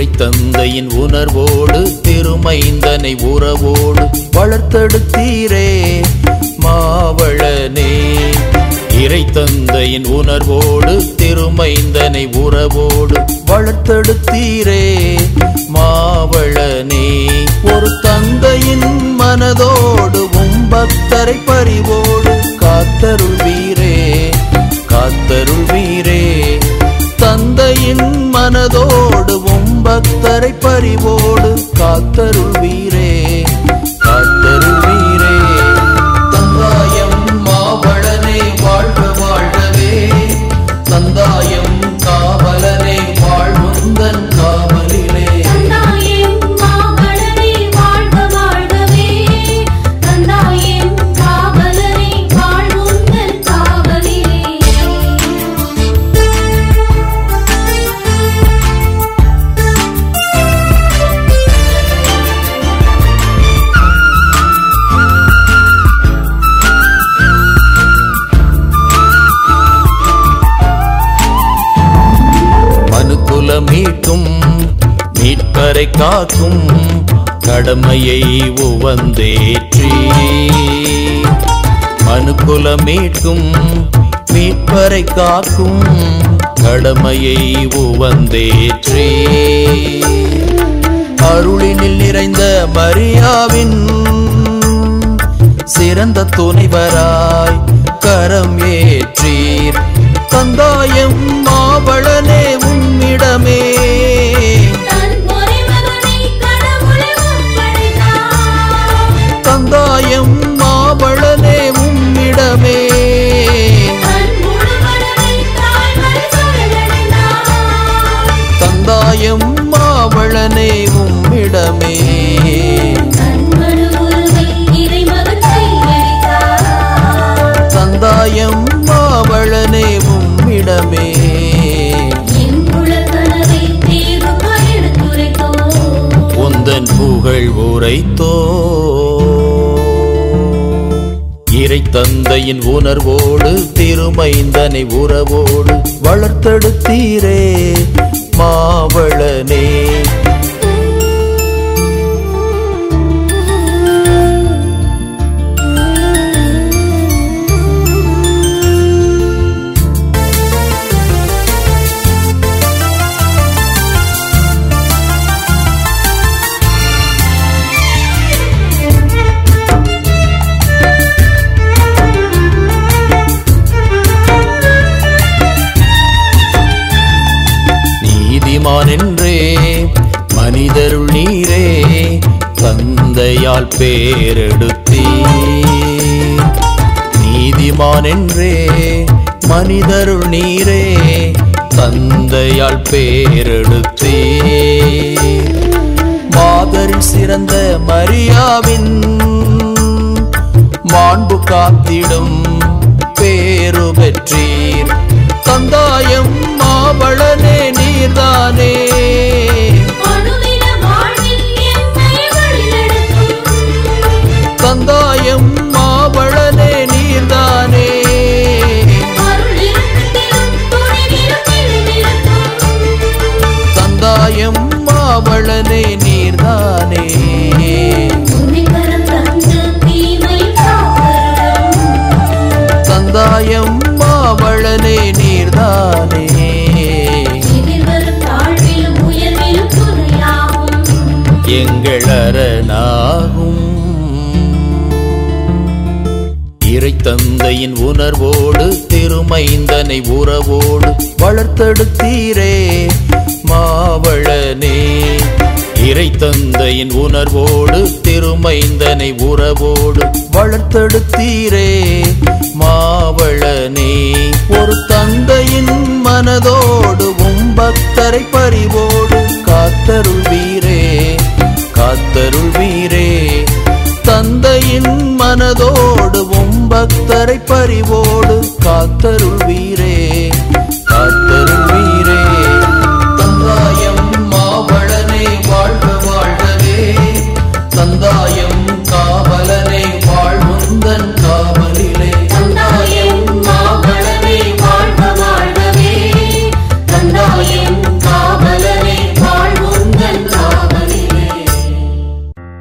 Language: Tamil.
இறை தந்தையின் உணர்வோடு திருமைந்தனை உறவோடு வளர்த்தெடுத்தீரே மாவளனே இறை தந்தையின் உணர்வோடு திருமைந்தனை உறவோடு வளர்த்தெடுத்தீரே மாவளனே ஒரு தந்தையின் மனதோடு உம் பக்தரை பறிவோடு காத்தருள்வீரே காத்தருள்வீரே தந்தையின் மனதோடு உம் பக்தரை பறிவோடு காத்தருள்வீரே காத்தருள்வீரே தந்தாயம் மாவளனே வாழ்க வாழ்கவே தந்தாயம் காவலனே வாழ்வுந்தன் காவலிலே தந்தாயேம் மாவளனே வாழ்க வாழ்கவே தந்தாயேம் காவலனே வாழ்வுந்தன் காவலிலே மனுக்குல மீட்கும் மீட்பரை காக்கும் கடமையை உவந்தேற்றி மனுக்குல மீட்கும் மீட்பரை காக்கும் கடமையை உவந்தேற்றி அருளினில் நிறைந்த மரியாவின் சிறந்த துணைவராய் கரம் ஏற்றீர் தந்தாயம் மாவளனே உம்மிடமே தன் பொறிமகனை கடவுளை ஒப்படைத்தார் தந்தாயம் மாவளனே உம்மிடமே தன் முழுமனதை தாய்மறை சரணடைந்தார் தந்தாயம் மாவளனே உம்மிடமே தன் மனு உருவை இறைமகன் கையளித்தார் தந்தாயம் மாவளனே உம்மிடமே என் உலகனவை தேர்வுக்காய் எடுத்துரைத்தோம் உந்தன் புகழ் உரைத்தோ இறை தந்தையின் உணர்வோடு திருமைந்தனை உறவோடு வளர்த்தெடுத்தீரே மாவளனே நீதிமான் என்றே மனிதருள் நீரே தந்தையால் பேரெடுத்தீ நீதிமான் என்றே மனிதருள் நீரே தந்தையால் பேரெடுத்தீ மாதரில் சிறந்த மரியாவின் மாண்பு காத்திடும் பேரு பெற்றீர் தந்தாயம் மாவளனே நீர்தானே அணுதின வாழ்வில் என்னை வழிநடத்தும் தந்தாயம் மாவளனே நீர்தானே அருள் இரக்கத்திலும் துணிவிலும் நிலைநிறுத்தும் தந்தாயம் மாவளனே நீர்தானே துணிகரம் தந்து தீமை காப்பருளும் தந்தாயம் மாவளனே நீர்தானே எதிர்வரும் தாழ்விலும் உயர்விலும் துணையாகும் எங்கள் அரணாகும் இறை தந்தையின் உணர்வோடு திருமைந்தனை உறவோடு வளர்த்தெடுத்தீரே மாவளனே இறை தந்தையின் உணர்வோடு திருமைந்தனை உறவோடு வளர்த்தெடுத்தீரே மாவளனே ஒரு தந்தையின் மனதோடு உம் பக்தரை பறிவோடு காத்தருள்வீரே காத்தருள்வீரே தந்தையின் மனதோடு உம் பக்தரை பறிவோடு காத்தருள்வீரே